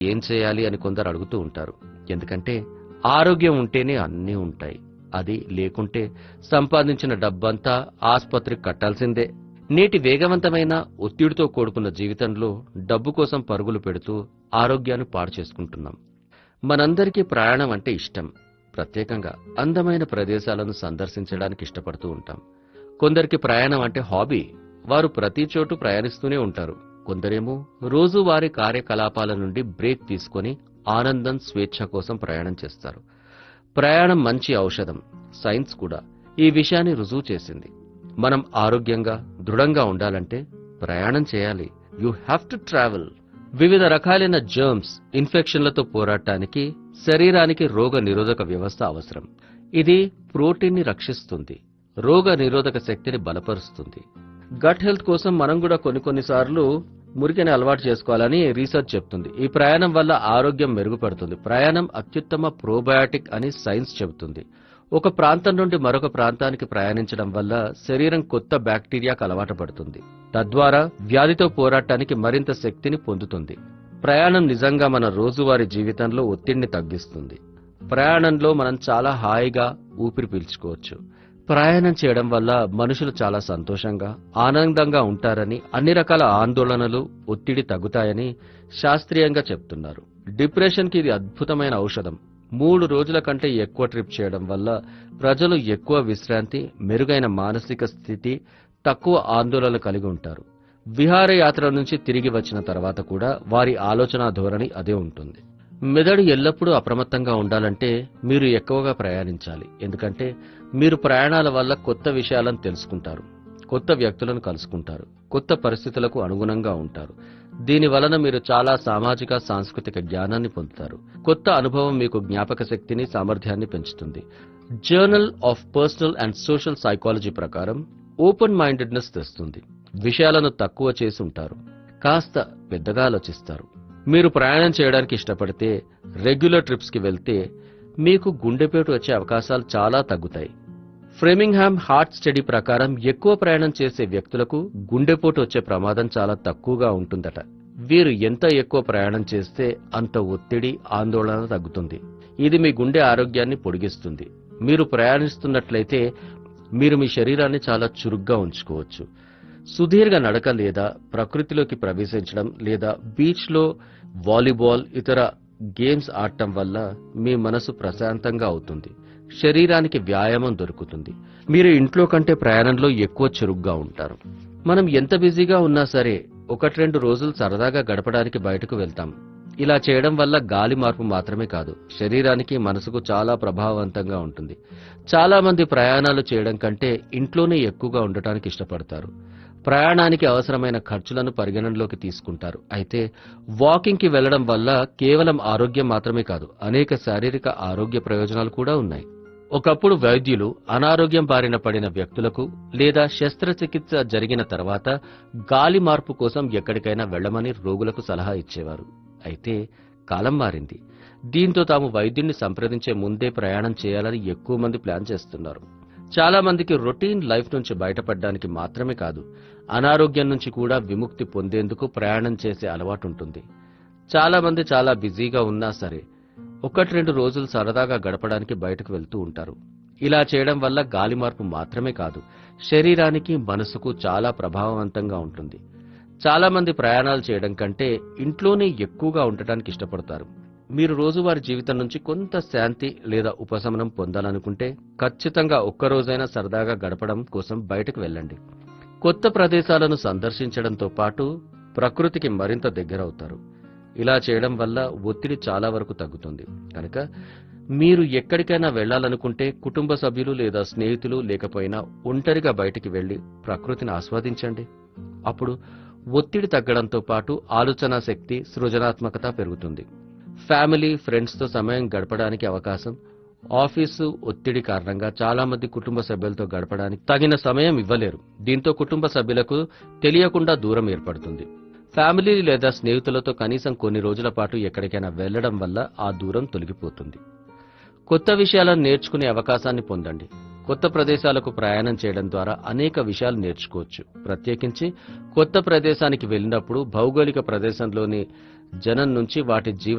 ఏం చేయాలి అని కొందరు అడుగుతూ ఉంటారు ఎందుకంటే ఆరోగ్యం ఉంటేనే అన్నీ ఉంటాయి అది లేకుంటే సంపాదించిన డబ్బంతా ఆసుపత్రికి కట్టాల్సిందే నేటి వేగవంతమైన ఒత్తిడితో కూడుకున్న జీవితంలో డబ్బు కోసం పరుగులు పెడుతూ ఆరోగ్యాన్ని పాడు చేసుకుంటున్నాం మనందరికీ ప్రయాణం అంటే ఇష్టం ప్రత్యేకంగా అందమైన ప్రదేశాలను సందర్శించడానికి ఇష్టపడుతూ ఉంటాం కొందరికి ప్రయాణం అంటే హాబీ వారు ప్రతి చోటు ప్రయాణిస్తూనే ఉంటారు కొందరేమో రోజువారీ కార్యకలాపాల నుండి బ్రేక్ తీసుకొని ఆనందం స్వేచ్ఛ కోసం ప్రయాణం చేస్తారు ప్రయాణం మంచి ఔషధం సైన్స్ కూడా ఈ విషయాన్ని రుజువు చేసింది మనం ఆరోగ్యంగా దృఢంగా ఉండాలంటే ప్రయాణం చేయాలి యు హ్యావ్ టు ట్రావెల్ వివిధ రకాలైన జర్మ్స్ ఇన్ఫెక్షన్లతో పోరాటానికి శరీరానికి రోగ నిరోధక వ్యవస్థ అవసరం ఇది ప్రోటీన్ని రక్షిస్తుంది రోగ నిరోధక శక్తిని బలపరుస్తుంది గట్ హెల్త్ కోసం మనం కూడా కొన్ని కొన్నిసార్లు మురికిని అలవాటు చేసుకోవాలని రీసెర్చ్ చెప్తుంది ఈ ప్రయాణం వల్ల ఆరోగ్యం మెరుగుపడుతుంది ప్రయాణం అత్యుత్తమ ప్రోబయాటిక్ అని సైన్స్ చెబుతుంది ఒక ప్రాంతం నుండి మరొక ప్రాంతానికి ప్రయాణించడం వల్ల శరీరం కొత్త బ్యాక్టీరియాకు అలవాటు పడుతుంది తద్వారా వ్యాధితో పోరాటానికి మరింత శక్తిని పొందుతుంది ప్రయాణం నిజంగా మన రోజువారీ జీవితంలో ఒత్తిడిని తగ్గిస్తుంది ప్రయాణంలో మనం చాలా హాయిగా ఊపిరి పీల్చుకోవచ్చు ప్రయాణం చేయడం వల్ల మనుషులు చాలా సంతోషంగా ఆనందంగా ఉంటారని అన్ని రకాల ఆందోళనలు ఒత్తిడి తగ్గుతాయని శాస్త్రీయంగా చెప్తున్నారు డిప్రెషన్కి ఇది అద్భుతమైన ఔషధం మూడు రోజుల కంటే ఎక్కువ ట్రిప్ చేయడం వల్ల ప్రజలు ఎక్కువ విశ్రాంతి మెరుగైన మానసిక స్థితి తక్కువ ఆందోళన కలిగి ఉంటారు విహారయాత్ర నుంచి తిరిగి వచ్చిన తర్వాత కూడా వారి ఆలోచన ధోరణి అదే ఉంటుంది మెదడు ఎల్లప్పుడూ అప్రమత్తంగా ఉండాలంటే మీరు ఎక్కువగా ప్రయాణించాలి ఎందుకంటే మీరు ప్రయాణాల వల్ల కొత్త విషయాలను తెలుసుకుంటారు కొత్త వ్యక్తులను కలుసుకుంటారు కొత్త పరిస్థితులకు అనుగుణంగా ఉంటారు దీని వలన మీరు చాలా సామాజిక సాంస్కృతిక జ్ఞానాన్ని పొందుతారు కొత్త అనుభవం మీకు జ్ఞాపక శక్తిని సామర్థ్యాన్ని పెంచుతుంది journal of personal and social psychology ప్రకారం ఓపెన్ మైండెడ్నెస్ తెస్తుంది విషయాలను తక్కువ చేసి ఉంటారు కాస్త పెద్దగా ఆలోచిస్తారు మీరు ప్రయాణం చేయడానికి ఇష్టపడితే రెగ్యులర్ ట్రిప్స్ కి వెళ్తే మీకు గుండెపేటు వచ్చే అవకాశాలు చాలా తగ్గుతాయి ఫ్రెమింగ్హామ్ హార్ట్ స్టడీ ప్రకారం ఎక్కువ ప్రయాణం చేసే వ్యక్తులకు గుండెపోటు వచ్చే ప్రమాదం చాలా తక్కువగా ఉంటుందట వీరు ఎంత ఎక్కువ ప్రయాణం చేస్తే అంత ఒత్తిడి ఆందోళన తగ్గుతుంది ఇది మీ గుండె ఆరోగ్యాన్ని పొడిగిస్తుంది మీరు ప్రయాణిస్తున్నట్లయితే మీరు మీ శరీరాన్ని చాలా చురుగ్గా ఉంచుకోవచ్చు సుదీర్ఘ నడక లేదా ప్రకృతిలోకి ప్రవేశించడం లేదా బీచ్లో వాలీబాల్ ఇతర గేమ్స్ ఆడటం వల్ల మీ మనసు ప్రశాంతంగా అవుతుంది శరీరానికి వ్యాయామం దొరుకుతుంది మీరు ఇంట్లో కంటే ప్రయాణంలో ఎక్కువ చురుగ్గా ఉంటారు మనం ఎంత బిజీగా ఉన్నా సరే ఒకటి రెండు రోజులు సరదాగా గడపడానికి బయటకు వెళ్తాం ఇలా చేయడం వల్ల గాలి మార్పు మాత్రమే కాదు శరీరానికి మనసుకు చాలా ప్రభావవంతంగా ఉంటుంది చాలా మంది ప్రయాణాలు చేయడం కంటే ఇంట్లోనే ఎక్కువగా ఉండటానికి ఇష్టపడతారు ప్రయాణానికి అవసరమైన ఖర్చులను పరిగణనలోకి తీసుకుంటారు అయితే వాకింగ్ కి వెళ్లడం వల్ల కేవలం ఆరోగ్యం మాత్రమే కాదు అనేక శారీరక ఆరోగ్య ప్రయోజనాలు కూడా ఉన్నాయి ఒకప్పుడు వైద్యులు అనారోగ్యం బారిన పడిన వ్యక్తులకు లేదా శస్త్రచికిత్స జరిగిన తర్వాత గాలి మార్పు కోసం ఎక్కడికైనా వెళ్లమని రోగులకు సలహా ఇచ్చేవారు అయితే కాలం మారింది దీంతో తాము వైద్యుణ్ణి సంప్రదించే ముందే ప్రయాణం చేయాలని ఎక్కువ మంది ప్లాన్ చేస్తున్నారు చాలా మందికి రొటీన్ లైఫ్ నుంచి బయటపడడానికి మాత్రమే కాదు అనారోగ్యం నుంచి కూడా విముక్తి పొందేందుకు ప్రయాణం చేసే అలవాటు ఉంటుంది చాలా మంది చాలా బిజీగా ఉన్నా సరే ఒకటి రెండు రోజులు సరదాగా గడపడానికి బయటకు వెళ్తూ ఉంటారు ఇలా చేయడం వల్ల గాలి మార్పు మాత్రమే కాదు శరీరానికి మనసుకు చాలా ప్రభావవంతంగా ఉంటుంది చాలా మంది ప్రయాణాలు చేయడం కంటే ఇంట్లోనే ఎక్కువగా ఉండటానికి ఇష్టపడతారు మీరు రోజువారీ జీవితం నుంచి కొంత శాంతి లేదా ఉపశమనం పొందాలనుకుంటే ఖచ్చితంగా ఒక్క రోజైనా సరదాగా గడపడం కోసం బయటకు వెళ్ళండి కొత్త ప్రదేశాలను సందర్శించడంతో పాటు ప్రకృతికి మరింత దగ్గరవుతారు ఇలా చేయడం వల్ల ఒత్తిడి చాలా వరకు తగ్గుతుంది కనుక మీరు ఎక్కడికైనా వెళ్ళాలనుకుంటే కుటుంబ సభ్యులు లేదా స్నేహితులు లేకపోయినా ఒంటరిగా బయటికి వెళ్లి ప్రకృతిని ఆస్వాదించండి అప్పుడు ఒత్తిడి తగ్గడంతో పాటు ఆలోచన శక్తి సృజనాత్మకత పెరుగుతుంది ఫ్యామిలీ ఫ్రెండ్స్ తో సమయం గడపడానికి అవకాశం ఆఫీసు ఒత్తిడి కారణంగా చాలా మంది కుటుంబ సభ్యులతో గడపడానికి తగిన సమయం ఇవ్వలేరు దీంతో కుటుంబ సభ్యులకు తెలియకుండా దూరం ఏర్పడుతుంది ఫ్యామిలీ లేదా స్నేహితులతో కనీసం కొన్ని రోజుల పాటు ఎక్కడికైనా వెళ్లడం వల్ల ఆ దూరం తొలగిపోతుంది కొత్త విషయాలను నేర్చుకునే అవకాశాన్ని పొందండి కొత్త ప్రదేశాలకు ప్రయాణం చేయడం ద్వారా అనేక విషయాలు నేర్చుకోవచ్చు ప్రత్యేకించి కొత్త ప్రదేశానికి వెళ్ళినప్పుడు భౌగోళిక ప్రదేశంలోని జనం నుంచి వాటి జీవ